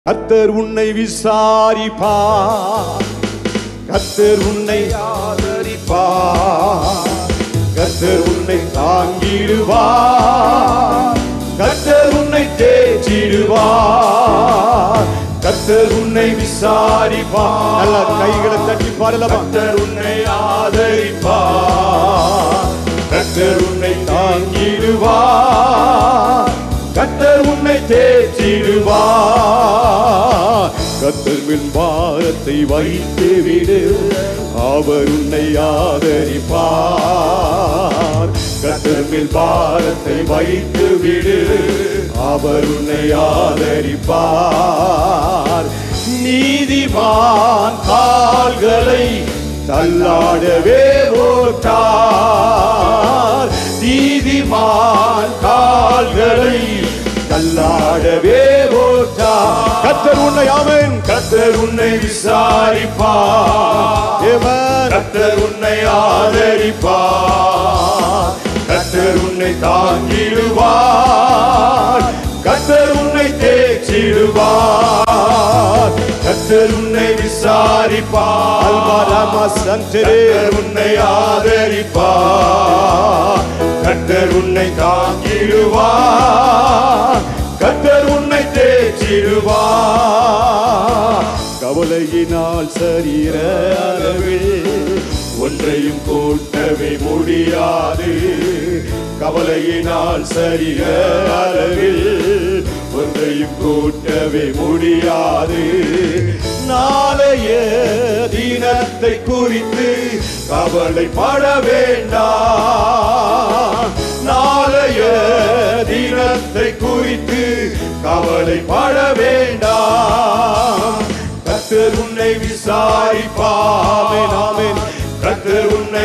கர்த்தர் உன்னை விசாரிப்பார் கர்த்தர் உன்னை ஆதரிப்பார் கர்த்தர் உன்னை தாங்கிடுவார் கர்த்தர் உன்னை தேற்றிடுவார் கர்த்தர் உன்னை விசாரிப்பார் நல்ல கைகளை தட்டி பாடலாம் கர்த்தர் உன்னை ஆதரிப்பார் கர்த்தர் உன்னை தாங்கிடுவார் கர்த்தர் உன்னை தேற்றிடுவார் கர்த்தர் மேல் பாரத்தை வைத்து விடு அவர் உன்னை ஆதரிப்பார் கர்த்தர் மேல் பாரத்தை வைத்து விடு அவர் உன்னை ஆதரிப்பார் நீதிமான் கால்களை தள்ளாடவே ஓட்டார் நீதிமான் கால்களை தள்ளாடவே ஓட்டார் கத்தர் உன்னை ஆமென் கத்தர் உன்னை விசாரிப்பார் தேவன் கத்தர் உன்னை ஆதரிப்பார் கத்தர் உன்னை தாங்கிடுவார் கத்தர் உன்னை தேற்றிடுவார் கத்தர் உன்னை விசாரிப்பார் அல்மாராமா சந்தரே உன்னை ஆதரிப்பார் கத்தர் உன்னை தாங்கிடுவார் கத்தர் உன்னை தேற்றிடுவார் கவலையினால் சரீர அளவில் ஒன்றையும் கூட்டவே முடியாது கவலையினால் சரீர அளவில் ஒன்றையும் கூட்டவே முடியாது நாளைய தினத்தை குறித்து கவலைப்பட வேண்டாம் நாளைய தினத்தை குறித்து கவலைப்பட வேண்டாம் கத்தர் உன்னை விசாரிப்பாமே நாமேன் கத்தர் உன்னை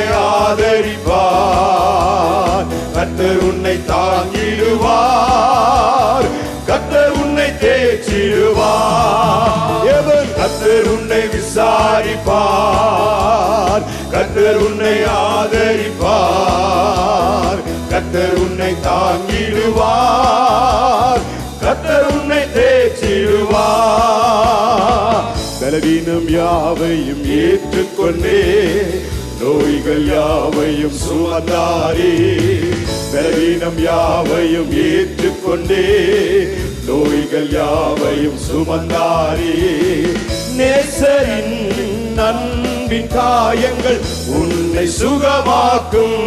ஆதரிப்பார் கத்தர் உன்னை தாங்கிடுவார் கத்தர் உன்னை தேற்றிடுவார் எவன் கத்தர் உன்னை விசாரிப்பார் கத்தர் உன்னை ஆதரிப்பார் கத்தர் உன்னை தாங்கிடுவார் கத்தர் உன்னை தேற்றிடுவார் பலவீனம் யாவையும் ஏற்றுக்கொண்டே நோய்கள் யாவையும் சுமந்தாரே பலவீனம் யாவையும் ஏற்றுக்கொண்டே நோய்கள் யாவையும் சுமந்தாரே நேசரின் நண்பின் காயங்கள் உன்னை சுகமாக்கும்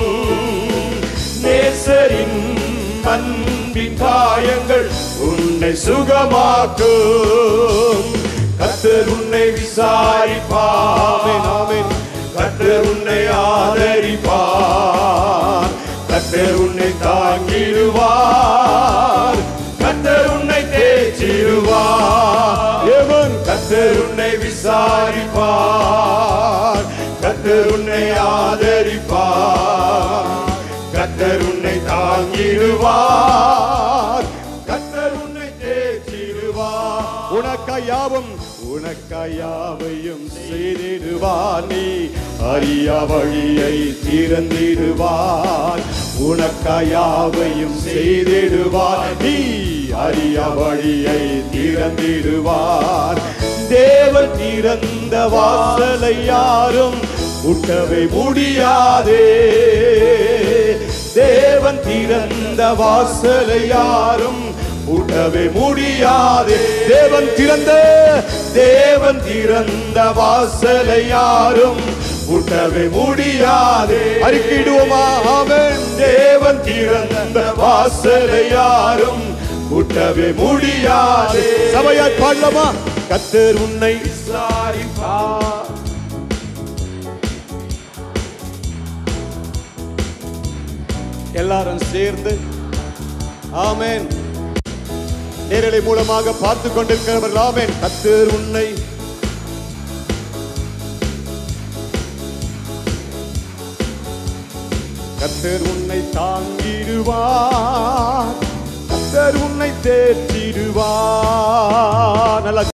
நேசரின் அன்பின் காயங்கள் உன்னை சுகமாக்கும் கத்தர் உன்னை விசாரிப்பாமே நாமேன் கத்தர் உன்னை ஆதரிப்பார் கத்தர் உன்னை தாங்கிடுவார் கத்தர் உன்னை தேற்றிடுவார் எவன் கத்தர் உன்னை விசாரிப்பார் கத்தர் உன்னை ஆதரிப்பார் கத்தர் உன்னை தாங்கிடுவார் கத்தர் உன்னை தேற்றிடுவார் உனக்காயாவும் உனக்காயாவையும் செய்திடுவார் நீ அறிய வழியை திறந்திடுவார் உனக்காயாவையும் செய்திடுவார் நீ அறிய வழியை திறந்திடுவார் தேவன் திறந்த வாசலை யாரும் உட்டவே முடியாதே தேவன் திறந்த வாசலை யாரும் உட்டவே முடியாதே தேவன் திறந்த தேவன் திறந்த வாசலை யாரும் உட்டவே முடியாதே அறிக்கிடுவோமா அவன் தேவன் திறந்த வாசலை யாரும் உட்டவே முடியாதே சபையாய் பாடலாமா கத்தர் உன்னை விசாரிப்பார் எல்லாரும் சேர்ந்து ஆமென் நேரலை மூலமாக பார்த்து கொண்டிருக்கிறவர்கள் ஆமென் கத்தர் உன்னை கத்தர் உன்னை தாங்கிடுவார் கத்தர் உன்னை தேற்றிடுவார் நல்ல